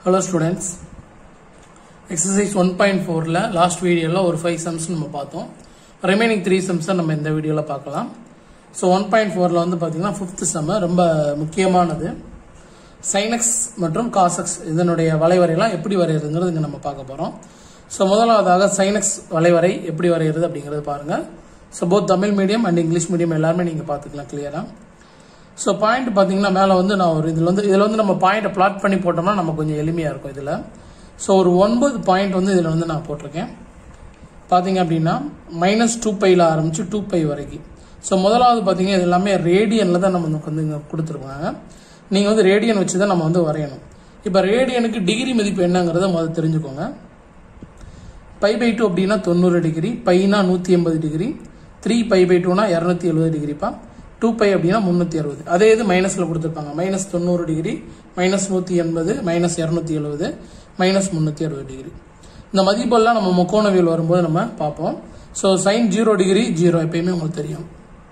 hello students exercise one point ஃபோரில் last வீடியோவில் ஒரு ஃபைவ் சம்ஸ் நம்ம பார்த்தோம் ரிமைனிங் த்ரீ சம்ஸை நம்ம இந்த வீடியோவில் பார்க்கலாம் ஸோ ஒன் பாயிண்ட் ஃபோரில் வந்து பார்த்தீங்கன்னா ஃபிஃப்த் செம்ம ரொம்ப முக்கியமானது சைனக்ஸ் மற்றும் காசக்ஸ் இதனுடைய வளைவரையெல்லாம் எப்படி வரைகிறதுங்கிறது இங்கே நம்ம பார்க்க போகிறோம் ஸோ முதலாவதாக சைனக்ஸ் வளைவரை எப்படி வரைகிறது அப்படிங்கிறது பாருங்கள் so both Tamil medium and English medium எல்லாருமே நீங்கள் பார்த்துக்கலாம் கிளியராக ஸோ பாயிண்ட் பார்த்தீங்கன்னா மேலே வந்து நான் ஒரு இதில் வந்து இதில் வந்து நம்ம பாயிண்ட்டை பிளாட் பண்ணி போட்டோம்னா நம்ம கொஞ்சம் எளிமையாக இருக்கும் இதில் ஸோ ஒரு ஒன்பது பாயிண்ட் வந்து இதில் வந்து நான் போட்டிருக்கேன் பார்த்தீங்க அப்படின்னா மைனஸ் டூ பையில் ஆரம்பித்து டூ பை வரைக்கும் ஸோ முதலாவது பார்த்தீங்க இது எல்லாமே ரேடியனில் தான் நம்ம வந்து இங்கே கொடுத்துருக்காங்க நீங்கள் வந்து ரேடியன் வச்சு தான் நம்ம வந்து வரையணும் இப்போ ரேடியனுக்கு டிகிரி மதிப்பு என்னங்கிறத முதல்ல தெரிஞ்சுக்கோங்க பை பை டூ அப்படின்னா தொண்ணூறு டிகிரி பைனா நூற்றி எண்பது டிகிரி த்ரீ பை பை டூனா இரநூத்தி எழுபது டிகிரிப்பா டூ பை அப்படின்னா முந்நூற்றி அறுபது அதே இது மைனஸில் கொடுத்துருப்பாங்க மைனஸ் தொண்ணூறு டிகிரி மைனஸ் நூற்றி எண்பது மைனஸ் இரநூத்தி எழுபது மைனஸ் முந்நூற்றி அறுபது டிகிரி இந்த மதிப்பெல்லாம் நம்ம முக்கோணவியல் வரும்போது நம்ம பார்ப்போம் so sine zero degree zero எப்பயுமே உங்களுக்கு தெரியும்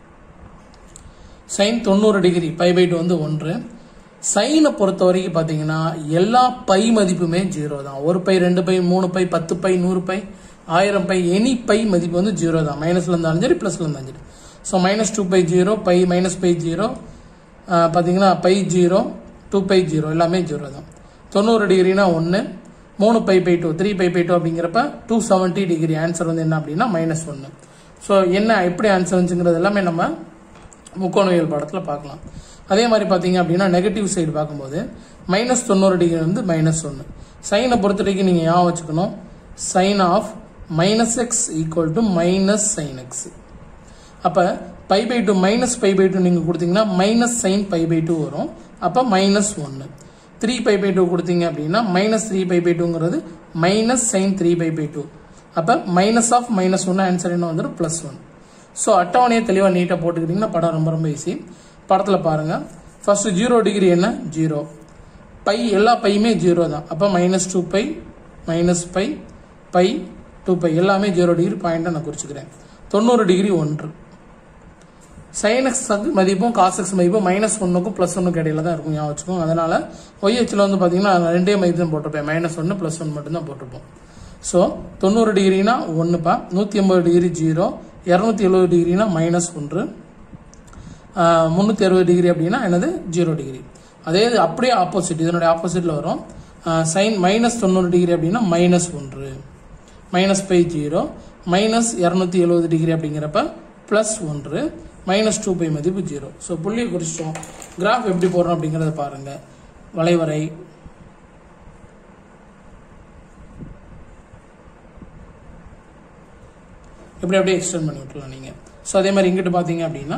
சைன் தொண்ணூறு டிகிரி பை பை டூ வந்து ஒன்று சைனை பொறுத்த வரைக்கும் பார்த்தீங்கன்னா எல்லா பை மதிப்புமே ஜீரோ தான் ஒரு பை ரெண்டு பை மூணு பை பத்து பை நூறு பை ஆயிரம் பை எனி பை மதிப்பு வந்து ஜீரோ தான் மைனஸ்ல இருந்தாலும் சரி ப்ளஸ்ல இருந்தாலும் சரி so minus two pi zero pi minus pi zero பார்த்தீங்கன்னா pi zero two pi zero எல்லாமே ஜீரோ தான் தொண்ணூறு டிகிரினா ஒன்று மூணு pi by two three pi by two அப்படிங்கிறப்ப டூ செவன்ட்டி டிகிரி ஆன்சர் வந்து என்ன அப்படின்னா மைனஸ் ஒன்று ஸோ என்ன எப்படி ஆன்சர் வந்துச்சுங்கிறது எல்லாமே நம்ம முக்கோணவியல் பாடத்தில் பார்க்கலாம் அதே மாதிரி பார்த்தீங்க அப்படின்னா நெகட்டிவ் சைடு பார்க்கும்போது மைனஸ் தொண்ணூறு டிகிரி வந்து மைனஸ் ஒன்று சைனை பொறுத்த வரைக்கும் நீங்கள் ஞாபகம் வச்சுக்கணும் sine of minus x equal to minus sine x அப்போ pi by two minus pi by two நீங்கள் கொடுத்தீங்கன்னா minus sine pi by two வரும் அப்போ மைனஸ் ஒன்று த்ரீ பை பை டூ கொடுத்தீங்க அப்படின்னா மைனஸ் த்ரீ பை பை டூங்கிறது minus sine three pi by two அப்போ மைனஸ் ஆஃப் மைனஸ் ஒன்று ஆன்சர் என்ன வந்துடும் ப்ளஸ் ஒன் ஸோ அட்டவணையை தெளிவாக நீட்டாக போட்டுக்கிட்டிங்கன்னா படம் ரொம்ப ரொம்ப ஈஸி படத்தில் பாருங்கள் ஃபர்ஸ்ட் ஜீரோ டிகிரி என்ன ஜீரோ பை எல்லா பையுமே ஜீரோ தான் அப்போ minus two pi minus pi by two pi எல்லாமே ஜீரோ டிகிரி பாயிண்ட்டை நான் குறிச்சுக்கிறேன் தொண்ணூறு டிகிரி ஒன்று சைனக்ஸ் மதிப்பும் காசக்ஸ் மதிப்பும் மைனஸ் ஒன்றுக்கும் ப்ளஸ் ஒன்றுக்கு இடையில தான் இருக்கும் ஞாபகம் வச்சுக்கோங்க அதனால ஒய்ஹெச்சில் வந்து பார்த்தீங்கன்னா நான் ரெண்டே மதிப்பு தான் போட்டிருப்பேன் மைனஸ் ஒன்று ப்ளஸ் ஒன் மட்டும் தான் போட்டிருப்போம் ஸோ தொண்ணூறு டிகிரினா ஒன்றுப்பா நூற்றி ஐம்பது டிகிரி ஜீரோ இரநூத்தி எழுபது டிகிரினா மைனஸ் ஒன்று முந்நூற்றி அறுபது டிகிரி அப்படின்னா என்னது ஜீரோ டிகிரி அதே இது அப்படியே ஆப்போசிட் இதனுடைய ஆப்போசிட்டில் வரும் சைன் மைனஸ் தொண்ணூறு டிகிரி அப்படின்னா மைனஸ் ஒன்று மைனஸ் பை ஜீரோ மைனஸ் இரநூத்தி எழுபது டிகிரி அப்படிங்கிறப்ப ப்ளஸ் ஒன்று மைனஸ் டூ பை மதிப்பு ஜீரோ ஸோ புள்ளியை குறிச்சிட்டோம் கிராஃப் எப்படி போடுறோம் அப்படிங்கிறத பாருங்க வளைவரை எப்படி அப்படியே எக்ஸ்டெண்ட் பண்ணி விட்டுலாம் நீங்கள் ஸோ அதே மாதிரி இங்கிட்டு பார்த்தீங்க அப்படின்னா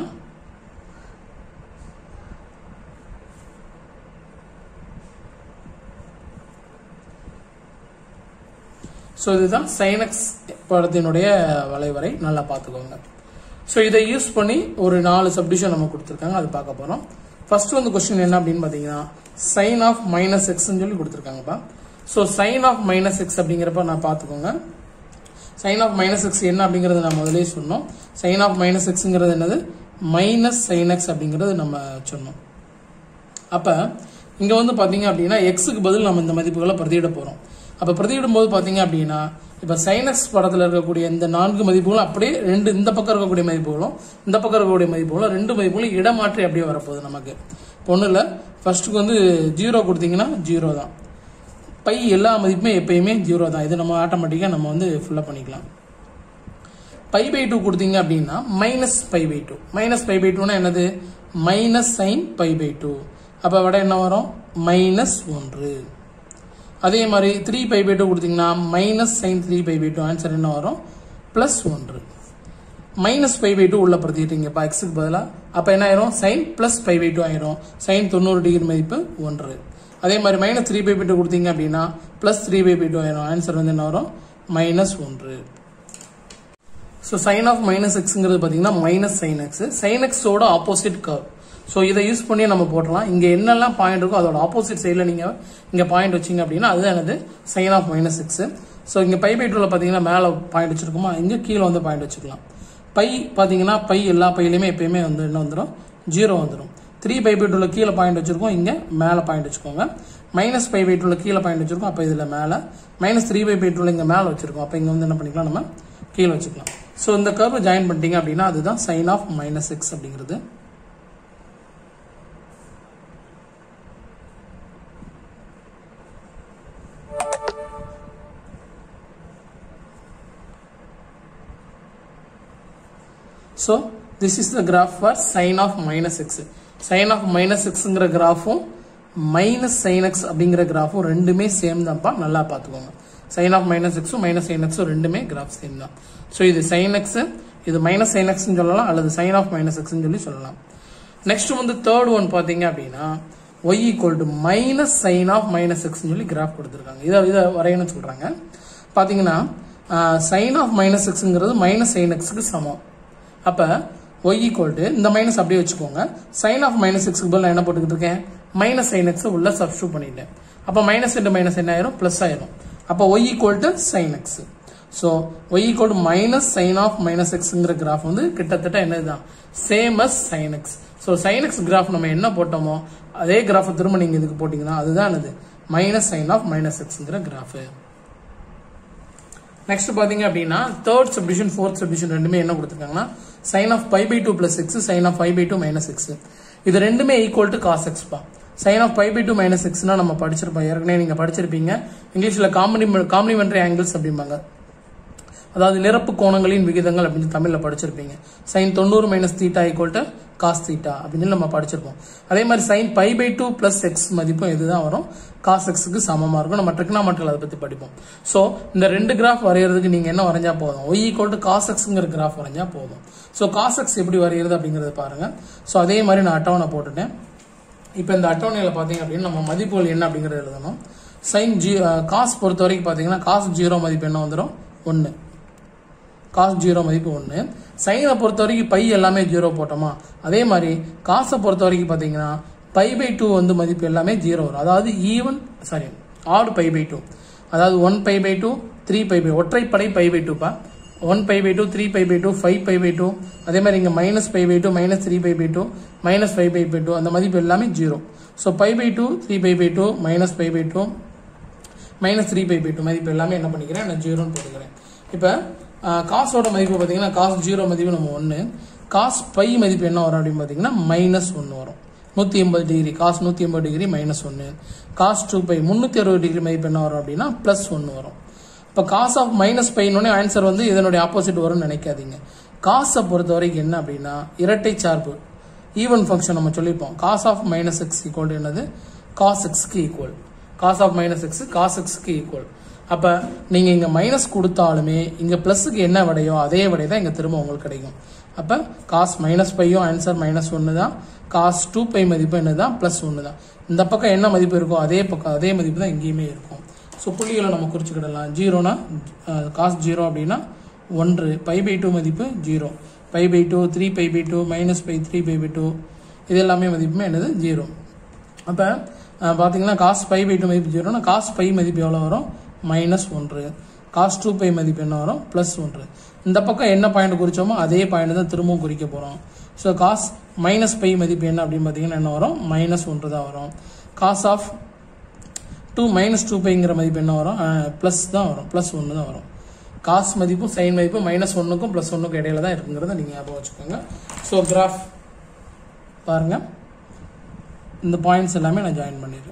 ஸோ இதுதான் சைனக்ஸ் படத்தினுடைய வளைவரை நல்லா பார்த்துக்கோங்க ஸோ இதை யூஸ் பண்ணி ஒரு நாலு சப்டிஷன் நம்ம கொடுத்துருக்காங்க அது பார்க்க போகிறோம் ஃபர்ஸ்ட் வந்து கொஸ்டின் என்ன அப்படின்னு பார்த்தீங்கன்னா சைன் ஆஃப் மைனஸ் எக்ஸ்ன்னு சொல்லி கொடுத்துருக்காங்கப்பா so sine of minus x அப்படிங்கிறப்ப நான் பார்த்துக்கோங்க சைன் ஆஃப் மைனஸ் எக்ஸ் என்ன அப்படிங்கிறது நான் முதலே சொன்னோம் சைன் ஆஃப் மைனஸ் எக்ஸுங்கிறது என்னது மைனஸ் சைன் எக்ஸ் அப்படிங்கிறது நம்ம சொன்னோம் அப்போ இங்கே வந்து பார்த்தீங்க அப்படின்னா எக்ஸுக்கு பதில் நம்ம இந்த மதிப்புகளை பிரதியிட போகிறோம் அப்போ பிரதியிடும் போது பார்த்தீங்க அப்படின்னா இப்போ சைனஸ் படத்தில் இருக்கக்கூடிய இந்த நான்கு மதிப்புகளும் அப்படியே ரெண்டு இந்த பக்கம் இருக்கக்கூடிய மதிப்புகளும் இந்த பக்கம் இருக்கக்கூடிய மதிப்புகளும் ரெண்டு மதிப்புகளும் இடமாற்றி அப்படியே வரப்போகுது நமக்கு ஒன்றும் இல்லை ஃபர்ஸ்ட்டுக்கு வந்து ஜீரோ கொடுத்தீங்கன்னா ஜீரோ தான் பை எல்லா மதிப்புமே எப்பயுமே ஜீரோ தான் இது நம்ம ஆட்டோமேட்டிக்காக நம்ம வந்து ஃபுல்லப் பண்ணிக்கலாம் பை பை டூ கொடுத்தீங்க அப்படின்னா minus pi by two minus pi by டூனா என்னது minus sine pi by two அப்போ விட என்ன வரும் மைனஸ் ஒன்று அதே மாதிரி த்ரீ பை பை டூ கொடுத்தீங்கன்னா minus sine three pi by two answer என்ன வரும் ப்ளஸ் ஒன்று மைனஸ் பை பை டூ உள்ள படுத்திக்கிட்டீங்கப்பா எக்ஸுக்கு பதிலாக அப்போ என்ன ஆயிரும் sine plus pi by two ஆயிரும் சைன் தொண்ணூறு டிகிரி மதிப்பு ஒன்று அதே மாதிரி minus three pi by two கொடுத்தீங்க அப்படின்னா plus three pi by two ஆயிரும் ஆன்சர் வந்து என்ன வரும் மைனஸ் ஒன்று ஸோ சைன் ஆஃப் மைனஸ் எக்ஸுங்கிறது பார்த்தீங்கன்னா மைனஸ் சைன் எக்ஸ் சைன் எக்ஸோட ஆப்போசிட் கர்வ் ஸோ இதை யூஸ் பண்ணி நம்ம போட்டலாம் இங்கே என்னெல்லாம் பாயிண்ட் இருக்கோ அதோட ஆப்போசிட் சைடில் நீங்கள் இங்கே பாயிண்ட் வச்சிங்க அப்படின்னா அதுதான் எனது sine of minus six so இங்கே பை பை டூவில் பார்த்தீங்கன்னா மேலே பாயிண்ட் வச்சிருக்கோமா இங்கே கீழே வந்து பாயிண்ட் வச்சுக்கலாம் பை பார்த்தீங்கன்னா பை எல்லா பையிலையுமே எப்பயுமே வந்து என்ன வந்துடும் ஜீரோ வந்துடும் த்ரீ பை பை டூவில் கீழே பாயிண்ட் வச்சிருக்கோம் இங்கே மேலே பாயிண்ட் வச்சுக்கோங்க மைனஸ் ஃபைவ் பை டூவில் கீழே பாயிண்ட் வச்சிருக்கோம் அப்போ இதில் மேலே மைனஸ் த்ரீ பை பை டூவில் இங்கே மேலே வச்சிருக்கோம் அப்போ இங்கே வந்து என்ன பண்ணிக்கலாம் நம்ம கீழே வச்சுக்கலாம் ஸோ இந்த கர்வ் ஜாயின் பண்ணிட்டீங்க அப்படின்னா அதுதான் சைன் ஆஃப் மைனஸ் எக்ஸ் அப்படிங்கிறது so this is the graph for sine of minus x sine of minus எக்ஸுங்கிற கிராஃபும் மைனஸ் சைன் எக்ஸ் அப்படிங்கிற கிராஃபும் ரெண்டுமே சேம் தான்ப்பா நல்லா பார்த்துக்கோங்க சைன் ஆஃப் மைனஸ் எக்ஸும் மைனஸ் சைன் எக்ஸும் ரெண்டுமே கிராஃப் சேம் தான் ஸோ இது சைன் எக்ஸ் இது மைனஸ் சைன் எக்ஸ்னு சொல்லலாம் அல்லது சைன் ஆஃப் மைனஸ் எக்ஸ்னு சொல்லி சொல்லலாம் நெக்ஸ்ட் வந்து தேர்ட் ஒன் பார்த்தீங்க அப்படின்னா y equal to minus sine of minus எக்ஸ்னு சொல்லி கிராஃப் கொடுத்துருக்காங்க இதை இதை வரையணும்னு சொல்கிறாங்க பார்த்தீங்கன்னா சைன் ஆஃப் மைனஸ் எக்ஸுங்கிறது மைனஸ் சைன் எக்ஸுக்கு சமம் அப்போ ஒய் ஈக்குவல் டு இந்த மைனஸ் அப்படியே வச்சுக்கோங்க சைன் ஆஃப் மைனஸ் எக்ஸுக்கு பதில் என்ன போட்டுக்கிட்டு இருக்கேன் மைனஸ் சைன் எக்ஸ் உள்ள சப்ஸ்டியூட் பண்ணிட்டேன் அப்போ மைனஸ் இன்ட்டு மைனஸ் என்ன ஆயிரும் ப்ளஸ் ஆயிரும் அப்போ y equal to sine x so y equal to minus sine of minus எக்ஸுங்கிற கிராஃப் வந்து கிட்டத்தட்ட என்னதுதான் same as sine x so sine x graph நம்ம என்ன போட்டோமோ அதே கிராஃபை திரும்ப நீங்கள் இதுக்கு போட்டிங்கன்னா அதுதான் என்னது மைனஸ் சைன் ஆஃப் மைனஸ் எக்ஸுங்கிற கிராஃபு நெக்ஸ்ட் பாத்தீங்க அப்படின்னா தேர்ட் சப்டிஷன் ஃபோர்த் சப்டிஷன் ரெண்டுமே என்ன கொடுத்துருக்காங்கன்னா sine of pi by two plus x sine of five by two minus x இது ரெண்டுமே ஈக்குவல் டு காஸ் எக்ஸ் பா sine of pi by two minus எக்ஸ்னா நம்ம படிச்சிருப்போம் ஏற்கனவே நீங்க படிச்சிருப்பீங்க இங்கிலீஷ்ல காம்ப்ளி காம்ப்ளிமெண்டரி ஆங்கிள்ஸ் அப்படிம்பாங்க அதாவது நிரப்பு கோணங்களின் விகிதங்கள் அப்படின்னு தமிழ்ல படிச்சிருப்பீங்க சைன் தொண்ணூறு minus theta equal to cos theta அப்படின்னு சொல்லி நம்ம படிச்சிருப்போம் அதே மாதிரி sine pi by two plus x மதிப்பும் இதுதான் வரும் காஸ் எக்ஸுக்கு சமமா இருக்கும் நம்ம ட்ரிக்னாமெட்ரில் அதை பத்தி படிப்போம் ஸோ இந்த ரெண்டு கிராஃப் வரைகிறதுக்கு நீங்க என்ன வரைஞ்சா போதும் ஒய் ஈக்குவல் டு காஸ் எக்ஸுங்கிற கிராஃப் வரைஞ்சா போதும் ஸோ காஸ் எக்ஸ் எப்படி வரைகிறது அப்படிங்கறத பாருங்க ஸோ அதே மாதிரி நான் அட்டவணை போட்டுட்டேன் இப்போ இந்த அட்டவணையில் பார்த்தீங்க அப்படின்னா நம்ம மதிப்புகள் என்ன அப்படிங்கறத எழுதணும் சைன் ஜி காஸ் பொறுத்த வரைக்கும் பார்த்தீங்கன்னா காஸ் ஜீரோ மதிப்பு என்ன வந்துடும் ஒன்று காஸ் ஜீரோ மதிப்பு ஒன்று சைனை பொறுத்த வரைக்கும் பை எல்லாமே ஜீரோ போட்டோமா அதே மாதிரி காசை பொறுத்த வரைக்கும் பார்த்தீங்கன்னா பை பை டூ வந்து மதிப்பு எல்லாமே ஜீரோ வரும் அதாவது even sorry odd pi by two அதாவது one pi by two three pi by ஒற்றைப்படை பை பை டூப்பா one pi by two three pi by two five pi by two அதே மாதிரி இங்கே minus pi by two minus three pi by two minus five pi by two அந்த மதிப்பு எல்லாமே zero so pi by two three pi by two minus pi by two minus three pi by two மதிப்பு எல்லாமே என்ன பண்ணிக்கிறேன் நான் ஜீரோன்னு போட்டுக்கிறேன் இப்போ காசோட மதிப்பு பார்த்தீங்கன்னா காசு ஜீரோ மதிப்பு நம்ம ஒன்று காசு பை மதிப்பு என்ன வரும் அப்படின்னு பார்த்தீங்கன்னா மைனஸ் ஒன்று வரும் நூற்றி எண்பது டிகிரி காசு நூற்றி எண்பது டிகிரி மைனஸ் ஒன்று காசு டூ பை முந்நூற்றி அறுபது டிகிரி மதிப்பு என்ன வரும் அப்படின்னா ப்ளஸ் ஒன்று வரும் இப்போ காஸ் ஆஃப் மைனஸ் பைனோடனே ஆன்சர் வந்து இதனுடைய ஆப்போசிட் வரும்னு நினைக்காதீங்க காசை பொறுத்த வரைக்கும் என்ன அப்படின்னா இரட்டை சார்பு ஈவன் ஃபங்க்ஷன் நம்ம சொல்லியிருப்போம் cos of minus x equal என்னது காஸ் எக்ஸ்க்கு equal cos of minus x cos எக்ஸ்க்கு ஈக்குவல் அப்போ நீங்கள் இங்கே மைனஸ் கொடுத்தாலுமே இங்கே ப்ளஸுக்கு என்ன விடையோ அதே விடை தான் இங்கே திரும்ப உங்களுக்கு கிடைக்கும் அப்போ காஸ் மைனஸ் பையும் ஆன்சர் மைனஸ் ஒன்று தான் காஸ் டூ பை மதிப்பு என்ன தான் ப்ளஸ் ஒன்று தான் இந்த பக்கம் என்ன மதிப்பு இருக்கோ அதே பக்கம் அதே மதிப்பு தான் இங்கேயுமே இருக்கும் ஸோ புள்ளிகளை நம்ம குறிச்சுக்கிடலாம் ஜீரோனா காஸ் ஜீரோ அப்படின்னா ஒன்று பை பை டூ மதிப்பு zero pi by two three pi by two minus pi three pi by two இது எல்லாமே மதிப்புமே என்னது ஜீரோ அப்போ பார்த்தீங்கன்னா காஸ் பை பை டூ மதிப்பு ஜீரோனா காஸ் பை மதிப்பு எவ்வளோ வரும் மைனஸ் ஒன்று காஸ் டூ பை மதிப்பு என்ன வரும் ப்ளஸ் ஒன்று இந்த பக்கம் என்ன பாயிண்ட் குறிச்சோமோ அதே பாயிண்ட் தான் திரும்பவும் குறிக்க போகிறோம் ஸோ காஸ் மைனஸ் பை மதிப்பு என்ன அப்படின்னு பார்த்தீங்கன்னா என்ன வரும் மைனஸ் ஒன்று தான் வரும் cos of two minus two பைங்கிற மதிப்பு என்ன வரும் ப்ளஸ் தான் வரும் ப்ளஸ் ஒன்று தான் வரும் காஸ் மதிப்பும் சைன் மதிப்பும் மைனஸ் ஒன்றுக்கும் ப்ளஸ் ஒன்றுக்கும் இடையில தான் இருக்குங்கிறத நீங்கள் ஞாபகம் வச்சுக்கோங்க ஸோ கிராஃப் பாருங்க இந்த பாயிண்ட்ஸ் எல்லாமே நான் ஜாயின் பண்ணிடுறேன்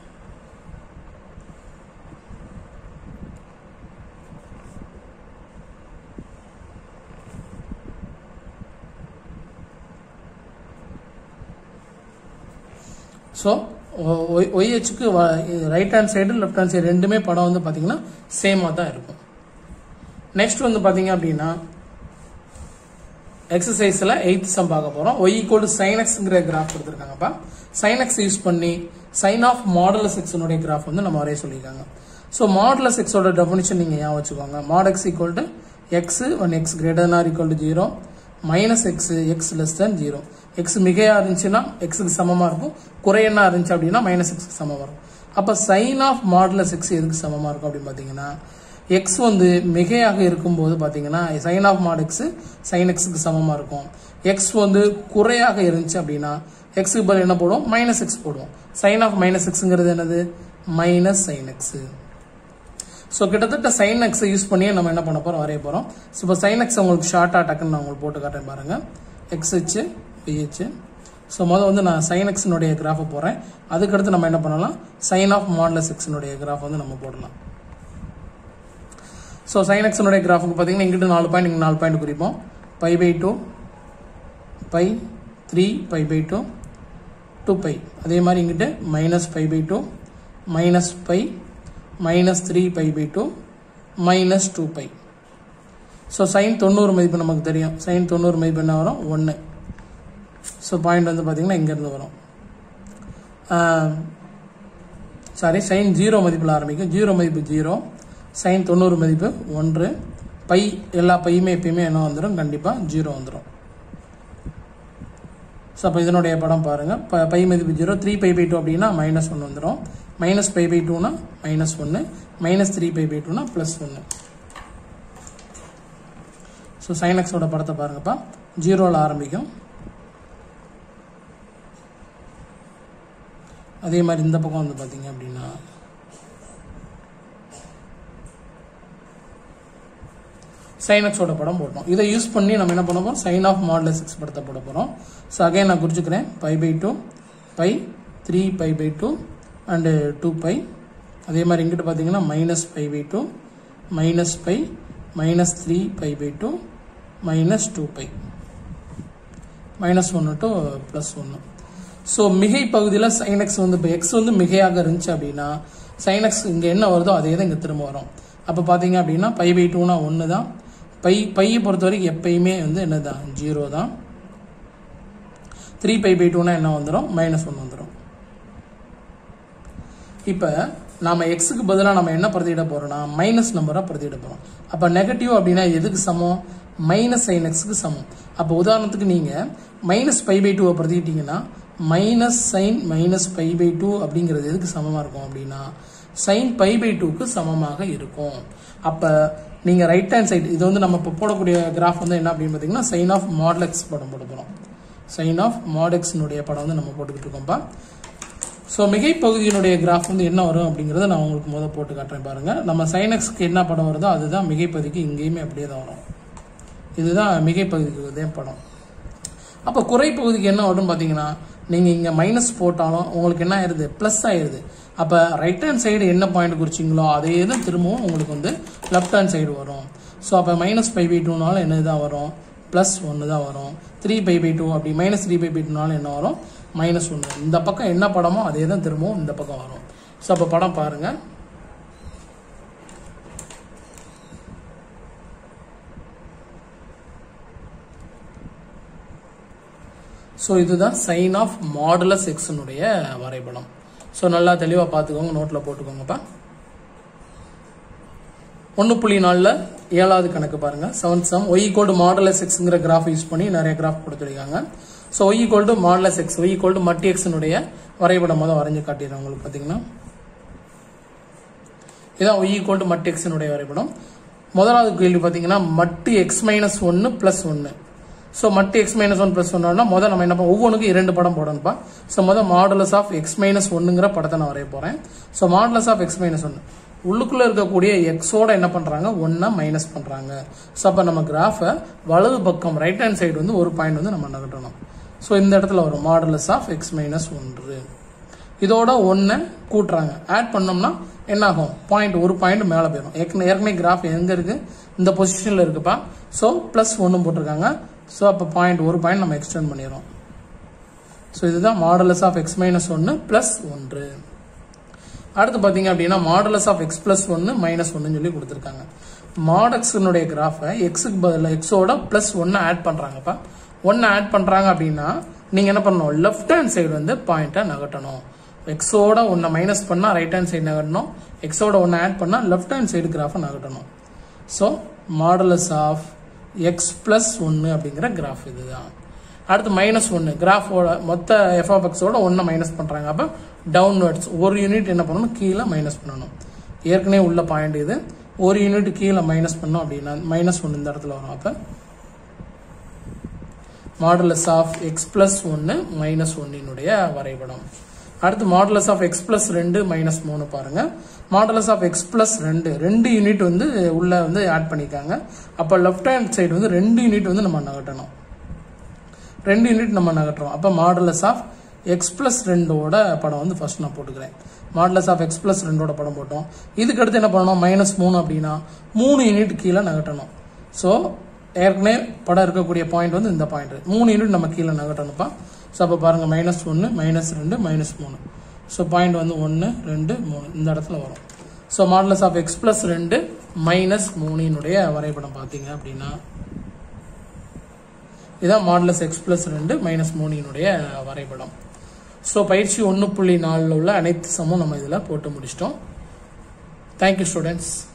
ஸோ ஒய்ஹெச்சுக்கு right hand side left hand side ரெண்டுமே படம் வந்து பார்த்தீங்கன்னா சேமாக தான் இருக்கும் நெக்ஸ்ட் வந்து பார்த்தீங்க அப்படின்னா எக்ஸசைஸில் எயித் சம் பார்க்க போகிறோம் ஒய் ஈக்குவல் டு சைனக்ஸ்ங்கிற கிராஃப் கொடுத்துருக்காங்கப்பா சைனக்ஸ் யூஸ் பண்ணி சைன் ஆஃப் மாடலஸ் எக்ஸனுடைய கிராஃப் வந்து நம்ம வரைய சொல்லியிருக்காங்க ஸோ மாடலஸ் எக்ஸோட டெஃபினிஷன் நீங்கள் ஞாபகம் வச்சுக்கோங்க mod x equal to x when x greater or equal to zero minus x x less than zero x மிகையா இருந்துச்சுன்னா எக்ஸுக்கு சமமா இருக்கும் குறையன்னா இருந்துச்சு அப்படின்னா மைனஸ் எக்ஸ்க்கு சமமா இருக்கும் அப்ப சைன் ஆஃப் மாடுலஸ் எக்ஸ் எதுக்கு சமமா இருக்கும் அப்படின்னு பாத்தீங்கன்னா எக்ஸ் வந்து மிகையாக இருக்கும்போது பாத்தீங்கன்னா sine of mod x sine எக்ஸுக்கு சமமா இருக்கும் எக்ஸ் வந்து குறையாக இருந்துச்சு அப்படின்னா எக்ஸுக்கு பதில் என்ன போடுவோம் மைனஸ் எக்ஸ் போடுவோம் சைன் ஆஃப் மைனஸ் எக்ஸுங்கிறது என்னது மைனஸ் சைன் எக்ஸு ஸோ கிட்டத்தட்ட சைன் எக்ஸை யூஸ் பண்ணியே நம்ம என்ன பண்ண போகிறோம் வரைய போகிறோம் ஸோ இப்போ சைன் எக்ஸ் உங்களுக்கு ஷார்ட்டாக டக்குன்னு நான் உங்களுக்கு போட்டு காட்டுறேன் பாருங்க எக்ஸ் ஹெச் பிஹெச் ஸோ முதல் வந்து நான் சைன் எக்ஸினுடைய கிராஃபை போடுறேன் அதுக்கடுத்து நம்ம என்ன பண்ணலாம் சைன் ஆஃப் மாடலஸ் எக்ஸினுடைய கிராஃப் வந்து நம்ம போடலாம் ஸோ சைன் எக்ஸினுடைய கிராஃபுக்கு பார்த்தீங்கன்னா இங்கிட்டு நாலு பாயிண்ட் இங்கே நாலு பாயிண்ட் குறிப்போம் pi by two pi three pi by two two pi அதே மாதிரி இங்கிட்டு minus five by two minus pi minus three pi by two minus two pi so sine தொண்ணூறு மதிப்பு நமக்கு தெரியும் சைன் தொண்ணூறு மதிப்பு என்ன வரும் ஒன்று ஸோ பாயிண்ட் வந்து பார்த்தீங்கன்னா இங்கேருந்து வரும் சாரி சைன் ஜீரோ மதிப்பில் ஆரம்பிக்கும் ஜீரோ மதிப்பு ஜீரோ சைன் தொண்ணூறு மதிப்பு ஒன்று பை எல்லா பையுமே எப்பயுமே என்ன வந்துடும் கண்டிப்பாக ஜீரோ வந்துடும் ஸோ அப்போ இதனுடைய படம் பாருங்கள் ப பை மதிப்பு zero three pi by two அப்படின்னா மைனஸ் ஒன்று வந்துடும் மைனஸ் பை பை டூனா மைனஸ் ஒன்று மைனஸ் த்ரீ பை பை டூனா ப்ளஸ் ஒன்று ஸோ சைனக்ஸோட படத்தை பாருங்கப்பா ஜீரோவில் ஆரம்பிக்கும் அதே மாதிரி இந்த பக்கம் வந்து பார்த்தீங்க அப்படின்னா சைனக்ஸோட படம் போட்டோம் இதை யூஸ் பண்ணி நம்ம என்ன பண்ண போகிறோம் சைன் ஆஃப் மாடல் சிக்ஸ் படத்தை போட போகிறோம் ஸோ அகைன் நான் குறிச்சுக்கிறேன் pi by two pi three pi by two and two pi அதே மாதிரி இங்கிட்டு பார்த்தீங்கன்னா minus pi by two minus pi minus three pi by two minus two pi minus ஒன்று டு ப்ளஸ் ஒன்று ஸோ மிகை பகுதியில் சைனக்ஸ் வந்து இப்போ எக்ஸ் வந்து மிகையாக இருந்துச்சு அப்படின்னா சைனக்ஸ் இங்கே என்ன வருதோ அதே தான் இங்கே திரும்ப வரும் அப்போ பார்த்தீங்க அப்படின்னா பை பை டூனா ஒன்று தான் பை பையை பொறுத்த வரைக்கும் எப்பயுமே வந்து என்ன தான் ஜீரோ தான் த்ரீ பை பை டூனா என்ன வந்துடும் மைனஸ் ஒன்று வந்துடும் இப்போ நாம எக்ஸுக்கு பதிலாக நம்ம என்ன பிரதியிட போறோம்னா மைனஸ் நம்பராக பிரதியிட போகிறோம் அப்போ நெகட்டிவ் அப்படின்னா எதுக்கு சமம் மைனஸ் சைன் எக்ஸுக்கு சமம் அப்போ உதாரணத்துக்கு நீங்கள் மைனஸ் பை பை டூவை பிரதிக்கிட்டீங்கன்னா minus sine minus pi by two அப்படிங்கிறது எதுக்கு சமமாக இருக்கும் அப்படின்னா சைன் பை பை டூக்கு சமமாக இருக்கும் அப்போ நீங்கள் ரைட் ஹேண்ட் சைடு இது வந்து நம்ம இப்போ போடக்கூடிய கிராஃப் வந்து என்ன அப்படின்னு பார்த்தீங்கன்னா சைன் ஆஃப் மாடலெக்ஸ் படம் போட போகிறோம் சைன் ஆஃப் மாடெக்ஸினுடைய படம் வந்து நம்ம போட்டுக்கிட்டு இருக்கோம்ப்பா ஸோ மிகை பகுதியினுடைய கிராஃப் வந்து என்ன வரும் அப்படிங்கிறத நான் உங்களுக்கு முதல் போட்டு காட்டுறேன் பாருங்க நம்ம சைனக்ஸ்க்கு என்ன படம் வருதோ அதுதான் மிகை பகுதிக்கு இங்கேயுமே அப்படியே தான் வரும் இதுதான் மிகை பகுதிக்கு இதே படம் அப்போ குறை பகுதிக்கு என்ன வரும்னு பார்த்தீங்கன்னா நீங்கள் இங்கே மைனஸ் போட்டாலும் உங்களுக்கு என்ன ஆயிருது ப்ளஸ் ஆயிருது அப்போ ரைட் ஹேண்ட் சைடு என்ன பாயிண்ட் குறிச்சிங்களோ அதே தான் திரும்பவும் உங்களுக்கு வந்து லெஃப்ட் ஹேண்ட் சைடு வரும் ஸோ அப்போ மைனஸ் ஃபைவ் பை டூனாலும் என்ன தான் வரும் ப்ளஸ் ஒன்று தான் வரும் த்ரீ பை பை டூ அப்படி மைனஸ் த்ரீ பை பை டூனாலும் என்ன வரும் மைனஸ் ஒன்று இந்த பக்கம் என்ன படமோ அதே தான் திரும்பவும் இந்த பக்கம் வரும் ஸோ அப்போ படம் பாருங்கள் ஸோ இதுதான் சைன் ஆஃப் மாடுலஸ் எக்ஸனுடைய வரைபடம் ஸோ நல்லா தெளிவாக பார்த்துக்கோங்க நோட்டில் போட்டுக்கோங்கப்பா ஒன்று புள்ளி நாலில் ஏழாவது கணக்கு பாருங்க seventh sum y called modulus எக்ஸுங்கிற கிராஃப் யூஸ் பண்ணி நிறைய கிராஃப் கொடுத்துருக்காங்க so y called modulus x y called மட்டி எக்ஸனுடைய வரைபடம் முதல் வரைஞ்சு காட்டிடுறேன் உங்களுக்கு பார்த்தீங்கன்னா இதான் ஒய் கோல்டு மட்டி எக்ஸனுடைய வரைபடம் முதலாவது கேள்வி பார்த்தீங்கன்னா மட்டு எக்ஸ் மைனஸ் ஒன்று ப்ளஸ் ஒன்று ஸோ மட்டு எக்ஸ் மைனஸ் ஒன் ப்ளஸ் ஒன்னா முதல் நம்ம என்ன பண்ண ஒவ்வொன்றுக்கும் இரண்டு படம் போடணும்ப்பா ஸோ முதல் மாடலஸ் ஆஃப் எக்ஸ் மைனஸ் ஒன்னுங்கிற படத்தை நான் வரைய போகிறேன் so modulus of x minus ஒன்று உள்ளுக்குள்ள இருக்கக்கூடிய எக்ஸோட என்ன பண்றாங்க ஒன்னா மைனஸ் பண்றாங்க ஸோ அப்போ நம்ம கிராஃபை வலது பக்கம் ரைட் ஹேண்ட் சைடு வந்து ஒரு பாயிண்ட் வந்து நம்ம நகட்டணும் ஸோ இந்த இடத்துல வரும் மாடலஸ் ஆஃப் எக்ஸ் மைனஸ் ஒன்று இதோட ஒன்றை கூட்டுறாங்க ஆட் பண்ணோம்னா என்ன ஆகும் பாயிண்ட் ஒரு பாயிண்ட் மேலே போயிடும் ஏற்கனவே ஏற்கனவே கிராஃப் எங்கே இருக்கு இந்த பொசிஷனில் இருக்குப்பா ஸோ ப்ளஸ் ஒன்று போட்டிருக்காங்க ஸோ அப்போ பாயிண்ட் ஒரு பாயிண்ட் நம்ம எக்ஸ்டெண்ட் பண்ணிடுறோம் ஸோ இதுதான் மாடலஸ் ஆஃப் எக்ஸ் மைனஸ் ஒன்று ப்ளஸ் ஒன்று அடுத்து பார்த்தீங்க அப்படின்னா மாடலஸ் ஆஃப் எக்ஸ் பிளஸ் ஒன்று மைனஸ் ஒன்னு சொல்லி கொடுத்துருக்காங்க மாடெக்ஸினுடைய கிராஃபை எக்ஸுக்கு பதில் எக்ஸோட பிளஸ் ஒன்று ஆட் பண்ணுறாங்கப்பா ஒன்று ஆட் பண்ணுறாங்க அப்படின்னா நீங்கள் என்ன பண்ணணும் லெஃப்ட் ஹேண்ட் சைடு வந்து பாயிண்ட்டை நகட்டணும் எக்ஸோட ஒன்றை மைனஸ் பண்ணால் ரைட் ஹேண்ட் சைடு நகட்டணும் எக்ஸோட ஒன்று ஆட் பண்ணால் லெஃப்ட் ஹேண்ட் சைடு கிராஃபை நகட்டணும் so modulus of x plus ஒன்று அப்படிங்கிற கிராஃப் இதுதான் அடுத்து மைனஸ் ஒன்று கிராஃபோட மொத்த எஃப் ஆஃப் எக்ஸோட ஒன்று மைனஸ் பண்ணுறாங்க அப்போ டவுன்வர்ட்ஸ் ஒரு யூனிட் என்ன பண்ணணும் கீழே மைனஸ் பண்ணணும் ஏற்கனவே உள்ள பாயிண்ட் இது ஒரு யூனிட் கீழே மைனஸ் பண்ணோம் அப்படின்னா மைனஸ் ஒன்று இந்த இடத்துல வரும் அப்போ மாடுலஸ் ஆஃப் எக்ஸ் பிளஸ் ஒன்று மைனஸ் ஒன்னினுடைய வரைபடம் அடுத்து மாடுலஸ் ஆஃப் எக்ஸ் பிளஸ் ரெண்டு மைனஸ் மூணு பாருங்க மாடுலஸ் ஆஃப் எக்ஸ் பிளஸ் ரெண்டு ரெண்டு யூனிட் வந்து உள்ள வந்து ஆட் பண்ணியிருக்காங்க அப்போ லெஃப்ட் ஹேண்ட் சைடு வந்து ரெண்டு யூனிட் வந்து நம்ம நகட்டணும் ரெண்டு யூனிட் நம்ம நகட்டுறோம் அப்போ மாடுலஸ் ஆஃப் எக்ஸ் பிளஸ் ரெண்டோட படம் வந்து ஃபர்ஸ்ட் நான் போட்டுக்கிறேன் மாடுலஸ் ஆஃப் எக்ஸ் பிளஸ் ரெண்டோட படம் போட்டோம் இதுக்கு அடுத்து என்ன பண்ணணும் மைனஸ் மூணு அப்படின்னா மூணு யூனிட் கீழே நகட்டணும் ஸோ ஏற்கனவே படம் இருக்கக்கூடிய பாயிண்ட் வந்து இந்த பாயிண்ட் மூணு யூனிட் நம்ம கீழே நகட்டணும்ப்பா ஸோ அப்போ பாருங்க மைனஸ் ஒன்று மைனஸ் ரெண்டு மைனஸ் மூணு ஸோ பாயிண்ட் வந்து ஒன்று ரெண்டு மூணு இந்த இடத்துல வரும் so modulus of x plus ரெண்டு மைனஸ் மூணினுடைய வரைபடம் பார்த்தீங்க அப்படின்னா இதான் மாடலஸ் எக்ஸ் பிளஸ் ரெண்டு மைனஸ் மூணினுடைய வரைபடம் ஸோ பயிற்சி ஒன்று புள்ளி நாலில் உள்ள அனைத்து சமம் நம்ம இதில் போட்டு முடிச்சிட்டோம் தேங்க்யூ ஸ்டூடெண்ட்ஸ்